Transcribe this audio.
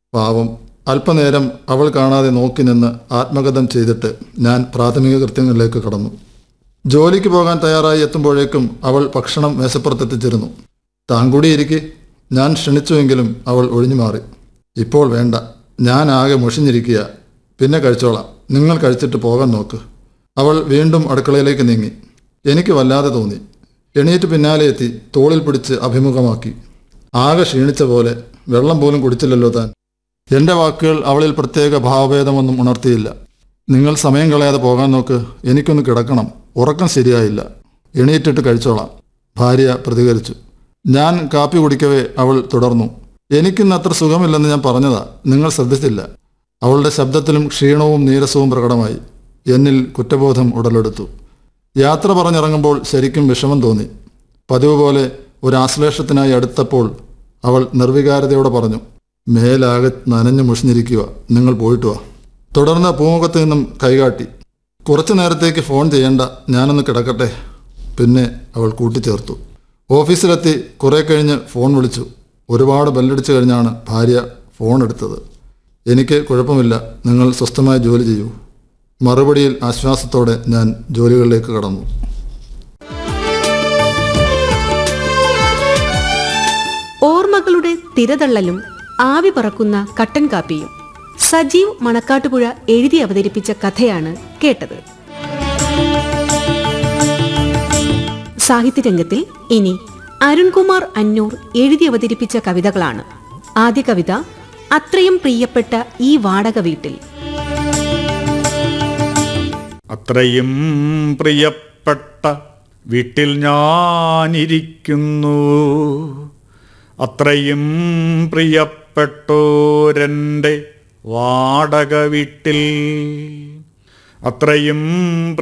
പാവം അല്പനേരം അവൾ കാണാതെ നോക്കി നിന്ന് ആത്മഗതം ചെയ്തിട്ട് ഞാൻ പ്രാഥമിക കൃത്യങ്ങളിലേക്ക് കടന്നു ജോലിക്ക് പോകാൻ തയ്യാറായി എത്തുമ്പോഴേക്കും അവൾ ഭക്ഷണം മേശപ്പുറത്തെത്തിച്ചിരുന്നു താൻ കൂടി ഇരിക്കെ ഞാൻ ക്ഷണിച്ചുവെങ്കിലും അവൾ ഒഴിഞ്ഞു മാറി ഇപ്പോൾ വേണ്ട ഞാൻ ആകെ മുഷിഞ്ഞിരിക്കുക പിന്നെ കഴിച്ചോളാം നിങ്ങൾ കഴിച്ചിട്ട് പോകാൻ നോക്ക് അവൾ വീണ്ടും അടുക്കളയിലേക്ക് നീങ്ങി എനിക്ക് വല്ലാതെ തോന്നി എണീറ്റ് പിന്നാലെ എത്തി തോളിൽ പിടിച്ച് അഭിമുഖമാക്കി ആകെ ക്ഷീണിച്ച പോലെ വെള്ളം പോലും കുടിച്ചില്ലല്ലോ താൻ എൻ്റെ വാക്കുകൾ അവളിൽ പ്രത്യേക ഭാവഭേദമൊന്നും ഉണർത്തിയില്ല നിങ്ങൾ സമയം കളയാതെ പോകാൻ നോക്ക് എനിക്കൊന്ന് കിടക്കണം ഉറക്കം ശരിയായില്ല എണീറ്റിട്ട് കഴിച്ചോളാം ഭാര്യ പ്രതികരിച്ചു ഞാൻ കാപ്പി കുടിക്കവേ അവൾ തുടർന്നു എനിക്കിന്ന് അത്ര സുഖമില്ലെന്ന് ഞാൻ പറഞ്ഞതാ നിങ്ങൾ ശ്രദ്ധിച്ചില്ല അവളുടെ ശബ്ദത്തിലും ക്ഷീണവും നീരസവും പ്രകടമായി എന്നിൽ കുറ്റബോധം ഉടലെടുത്തു യാത്ര പറഞ്ഞിറങ്ങുമ്പോൾ ശരിക്കും വിഷമം തോന്നി പതിവ് പോലെ ഒരു ആശ്ലേഷത്തിനായി അടുത്തപ്പോൾ അവൾ നിർവികാരതയോടെ പറഞ്ഞു മേലാകെ നനഞ്ഞു മുഷിഞ്ഞിരിക്കുക നിങ്ങൾ പോയിട്ട് വാ തുടർന്ന് പൂമുഖത്ത് നിന്നും കൈകാട്ടി കുറച്ചു നേരത്തേക്ക് ഫോൺ ചെയ്യണ്ട ഞാനൊന്ന് കിടക്കട്ടെ പിന്നെ അവൾ കൂട്ടിച്ചേർത്തു ഓഫീസിലെത്തി കുറെ കഴിഞ്ഞ് ഫോൺ വിളിച്ചു ഒരുപാട് ബെല്ലടിച്ചു കഴിഞ്ഞാണ് ഭാര്യ ഫോൺ എടുത്തത് എനിക്ക് കുഴപ്പമില്ല നിങ്ങൾ സ്വസ്ഥമായി ജോലി ചെയ്യൂ മറുപടിയിൽ ആശ്വാസത്തോടെ ഞാൻ ജോലികളിലേക്ക് കടന്നു ഓർമ്മകളുടെ തിരതള്ളലും ആവി പറക്കുന്ന കട്ടൻ കാപ്പിയും സജീവ് മണക്കാട്ടുപുഴ എഴുതി അവതരിപ്പിച്ച കഥയാണ് കേട്ടത് സാഹിത്യരംഗത്തിൽ ഇനി അരുൺകുമാർ അന്നൂർ എഴുതി അവതരിപ്പിച്ച കവിതകളാണ് ആദ്യ കവിത അത്രയും പ്രിയപ്പെട്ട ഈ വാടക വീട്ടിൽ അത്രയും പ്രിയപ്പെട്ട വീട്ടിൽ ഞാനിരിക്കുന്നു അത്രയും പ്രിയപ്പെട്ടോരെൻ്റെ വാടക വീട്ടിൽ അത്രയും